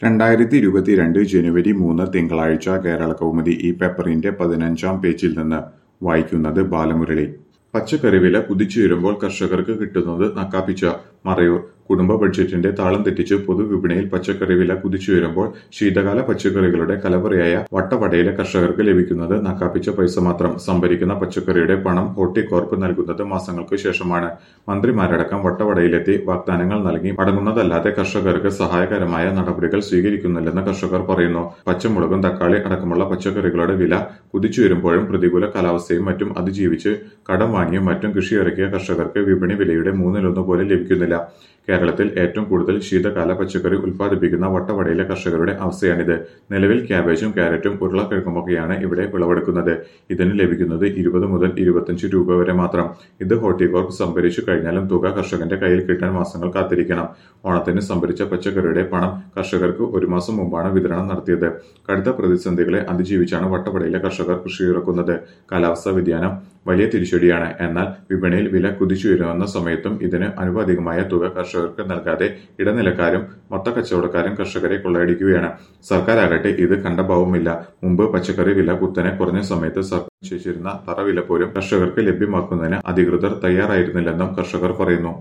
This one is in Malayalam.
രണ്ടായിരത്തി ഇരുപത്തിരണ്ട് ജനുവരി മൂന്ന് തിങ്കളാഴ്ച കേരളകൗമുദി ഈ പേപ്പറിന്റെ പതിനഞ്ചാം പേജിൽ നിന്ന് വായിക്കുന്നത് ബാലമുരളി പച്ചക്കറി വില കുതിച്ചുയരുമ്പോൾ കർഷകർക്ക് കിട്ടുന്നത് നക്കാപ്പിച്ച മറയൂർ കുടുംബ ബഡ്ജറ്റിന്റെ താളം തെറ്റിച്ച് പൊതുവിപണിയിൽ പച്ചക്കറി വില കുതിച്ചുയരുമ്പോൾ ശീതകാല പച്ചക്കറികളുടെ കലവറയായ വട്ടവടയിലെ കർഷകർക്ക് ലഭിക്കുന്നത് നക്കാപ്പിച്ച പൈസ മാത്രം സംഭരിക്കുന്ന പച്ചക്കറിയുടെ പണം ഹോർട്ടികോർപ്പ് നൽകുന്നത് മാസങ്ങൾക്ക് ശേഷമാണ് മന്ത്രിമാരടക്കം വട്ടവടയിലെത്തി വാഗ്ദാനങ്ങൾ നൽകി മടങ്ങുന്നതല്ലാതെ കർഷകർക്ക് സഹായകരമായ നടപടികൾ സ്വീകരിക്കുന്നില്ലെന്ന് കർഷകർ പറയുന്നു പച്ചമുളകും തക്കാളി അടക്കമുള്ള പച്ചക്കറികളുടെ വില കുതിച്ചുയരുമ്പോഴും പ്രതികൂല കാലാവസ്ഥയും മറ്റും അതിജീവിച്ച് കടം വാങ്ങിയും മറ്റും കൃഷി ഇറക്കിയ കർഷകർക്ക് വിപണി വിലയുടെ മൂന്നിലൊന്ന് പോലും ലഭിക്കുന്നില്ല കേരളത്തിൽ ഏറ്റവും കൂടുതൽ ശീതകാല പച്ചക്കറി ഉൽപ്പാദിപ്പിക്കുന്ന വട്ടവടയിലെ കർഷകരുടെ അവസ്ഥയാണിത് നിലവിൽ ക്യാബേജും ക്യാരറ്റും ഉരുളക്കിഴങ്ങുമൊക്കെയാണ് ഇവിടെ വിളവെടുക്കുന്നത് ഇതിന് ലഭിക്കുന്നത് ഇരുപത് മുതൽ ഇരുപത്തിയഞ്ച് രൂപ വരെ മാത്രം ഇത് ഹോർട്ടികോർപ്പ് സംഭരിച്ചു കഴിഞ്ഞാലും തുക കർഷകന്റെ കയ്യിൽ കിട്ടാൻ മാസങ്ങൾ കാത്തിരിക്കണം ഓണത്തിന് സംഭരിച്ച പച്ചക്കറിയുടെ പണം കർഷകർക്ക് ഒരു മാസം മുമ്പാണ് വിതരണം നടത്തിയത് കടുത്ത പ്രതിസന്ധികളെ അതിജീവിച്ചാണ് വട്ടവടയിലെ കർഷകർ കൃഷി ഇറക്കുന്നത് കാലാവസ്ഥാ വ്യതിയാനം വലിയ തിരിച്ചടിയാണ് എന്നാൽ വിപണിയിൽ വില കുതിച്ചുയരുന്ന സമയത്തും ഇതിന് അനുപാതികമായ തുക കർഷകർക്ക് നൽകാതെ ഇടനിലക്കാരും മൊത്തക്കച്ചവടക്കാരും കർഷകരെ കൊള്ളയടിക്കുകയാണ് സർക്കാരാകട്ടെ ഇത് കണ്ട ഭാവമില്ല മുമ്പ് പച്ചക്കറി വില കുത്തനെ കുറഞ്ഞ സമയത്ത് സർക്കാർ നിശ്ചയിച്ചിരുന്ന തറവില പോലും കർഷകർക്ക് ലഭ്യമാക്കുന്നതിന് അധികൃതർ തയ്യാറായിരുന്നില്ലെന്നും കർഷകർ പറയുന്നു